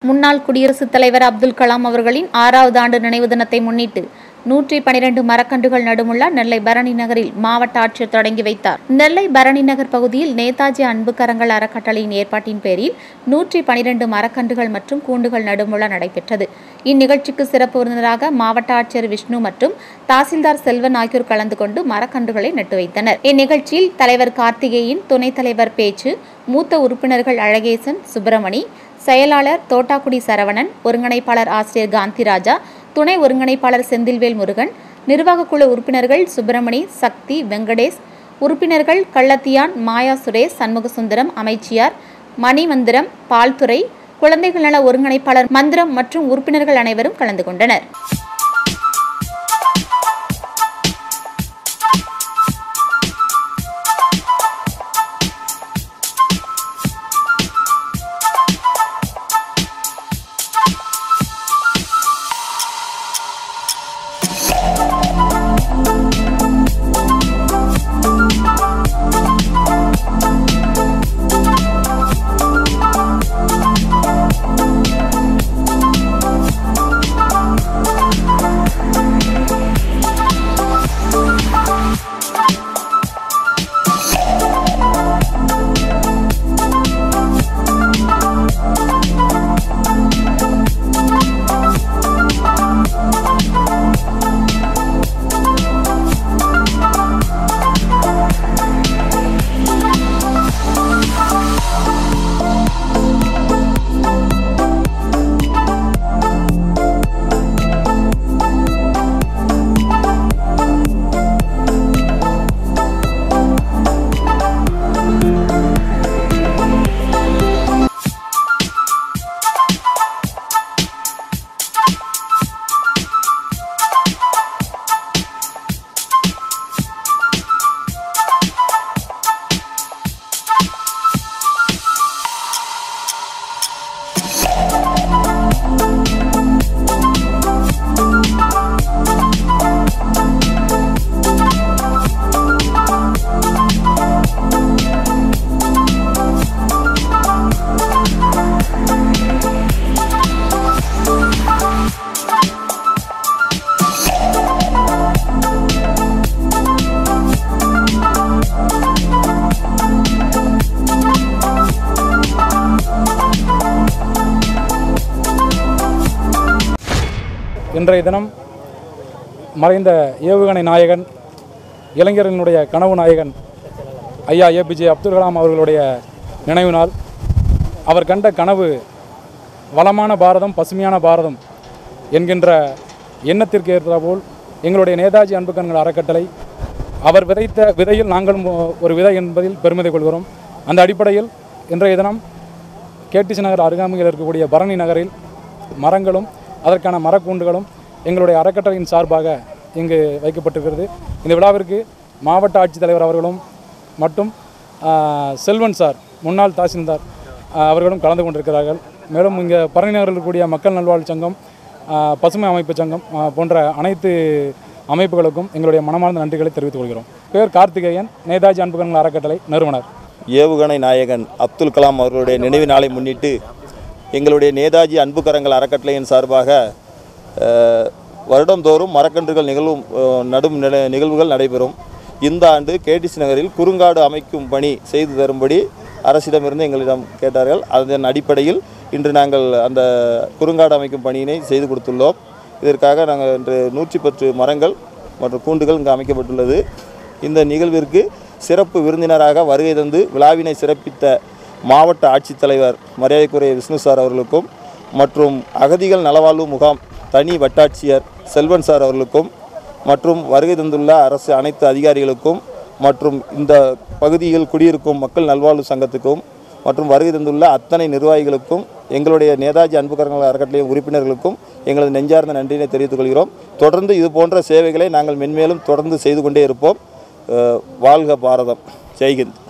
முன்னாள் குடியரசுத் தலைவர் அப்துல் கலாம் அவர்களின் ஆறாவது ஆண்டு நினைவு தினத்தை முன்னிட்டு நூற்றி பனிரெண்டு மரக்கன்றுகள் நடுமுள்ள நெல்லை பரணி நகரில் மாவட்ட ஆட்சியர் தொடங்கி வைத்தார் நெல்லை பரணி நகர் பகுதியில் நேதாஜி அன்பு கரங்கள் அறக்கட்டளையின் ஏற்பாட்டின் பேரில் நூற்றி பனிரெண்டு மரக்கன்றுகள் மற்றும் கூண்டுகள் நடுமுள்ள நடைபெற்றது இந்நிகழ்ச்சிக்கு சிறப்பு விருந்தினராக மாவட்ட ஆட்சியர் விஷ்ணு மற்றும் தாசில்தார் செல்வன் ஆகியோர் கலந்து கொண்டு மரக்கன்றுகளை நட்டு வைத்தனர் இந்நிகழ்ச்சியில் தலைவர் கார்த்திகேயன் துணைத் தலைவர் பேச்சு மூத்த உறுப்பினர்கள் அழகேசன் சுப்பிரமணி செயலாளர் தோட்டாக்குடி சரவணன் ஒருங்கிணைப்பாளர் ஆசிரியர் காந்திராஜா துணை ஒருங்கிணைப்பாளர் செந்தில்வேல் முருகன் நிர்வாகக் குழு உறுப்பினர்கள் சுப்பிரமணி சக்தி வெங்கடேஷ் உறுப்பினர்கள் கள்ளத்தியான் மாயா சுரேஷ் சண்முகசுந்தரம் அமைச்சியார் மணிமந்திரம் பால்துறை குழந்தைகள் நல ஒருங்கிணைப்பாளர் மந்திரம் மற்றும் உறுப்பினர்கள் அனைவரும் கலந்து கொண்டனர் இன்றைய தினம் மறைந்த ஏவுகணை நாயகன் இளைஞர்களினுடைய கனவு நாயகன் ஐயா ஏபிஜே அப்துல் கலாம் அவர்களுடைய நினைவு நாள் அவர் கண்ட கனவு வளமான பாரதம் பசுமையான பாரதம் என்கின்ற எண்ணத்திற்கு ஏற்றாற்போல் எங்களுடைய நேதாஜி அன்புக்கண்கள் அறக்கட்டளை அவர் விதைத்த விதையில் நாங்களும் ஒரு விதை என்பதில் பெருமிதை கொள்கிறோம் அந்த அடிப்படையில் இன்றைய தினம் கேடிசி நகர் அருகாமையில் இருக்கக்கூடிய பரணி நகரில் மரங்களும் அதற்கான மரக்கூண்டுகளும் எங்களுடைய அறக்கட்டளையின் சார்பாக இங்கு வைக்கப்பட்டிருக்கிறது இந்த விழாவிற்கு மாவட்ட ஆட்சித்தலைவர் அவர்களும் மற்றும் ஆ, செல்வன் சார் முன்னாள் தாசில்தார் ஆ, அவர்களும் கலந்து கொண்டிருக்கிறார்கள் மேலும் இங்கே பரணி நகரில் இருக்கக்கூடிய மக்கள் நல்வாழ்வு சங்கம் ஆ, பசுமை அமைப்பு சங்கம் ஆ, போன்ற அனைத்து அமைப்புகளுக்கும் எங்களுடைய மனமார்ந்த நன்றிகளை தெரிவித்துக் கொள்கிறோம் பேர் கார்த்திகேயன் நேதாஜி அன்புகண்கள் அறக்கட்டளை நிறுவனர் ஏவுகணை நாயகன் அப்துல் கலாம் அவர்களுடைய நினைவு நாளை முன்னிட்டு எங்களுடைய நேதாஜி அன்பு கரங்கள் அறக்கட்டளையின் சார்பாக அஹ், வருடந்தோறும் மரக்கன்றுகள் நிகழ்வும் அஹ், நடும் நில- நிகழ்வுகள் நடைபெறும் இந்த ஆண்டு கேடிசி நகரில் குறுங்காடு அமைக்கும் பணி செய்து தரும்படி அரசிடமிருந்து எங்களிடம் கேட்டார்கள் அதன் அடிப்படையில் இன்று நாங்கள் அந்த குறுங்காடு அமைக்கும் பணியினை செய்து கொடுத்துள்ளோம் இதற்காக நாங்கள் இன்று நூற்றி பத்து மரங்கள் மற்றும் கூண்டுகள் இங்கு அமைக்கப்பட்டுள்ளது இந்த நிகழ்விற்கு சிறப்பு விருந்தினராக வருகை தந்து விழாவினை சிறப்பித்த மாவட்ட ஆட்சித்தலைவர் மரியாதைக்குரிய விஷ்ணு சார் அவர்களுக்கும் மற்றும் அகதிகள் நலவாழ்வு முகாம் தனி வட்டாட்சியர் செல்வன் சார் அவர்களுக்கும் மற்றும் வருகை தந்துள்ள அரசு அனைத்து அதிகாரிகளுக்கும் மற்றும் இந்த பகுதியில் குடியிருக்கும் மக்கள் நல்வாழ்வு சங்கத்துக்கும் மற்றும் வருகை தந்துள்ள அத்தனை நிர்வாகிகளுக்கும் எங்களுடைய நேதாஜி அன்புக்கரங்கள் அறக்கட்டளை உறுப்பினர்களுக்கும் எங்களது நெஞ்சார்ந்த நன்றியினை தெரிவித்துக் கொள்கிறோம் தொடர்ந்து இது போன்ற சேவைகளை நாங்கள் மென்மேலும் தொடர்ந்து செய்து கொண்டே இருப்போம் அஹ் வாழ்க பாரதம் ஜெய்ஹிந்த்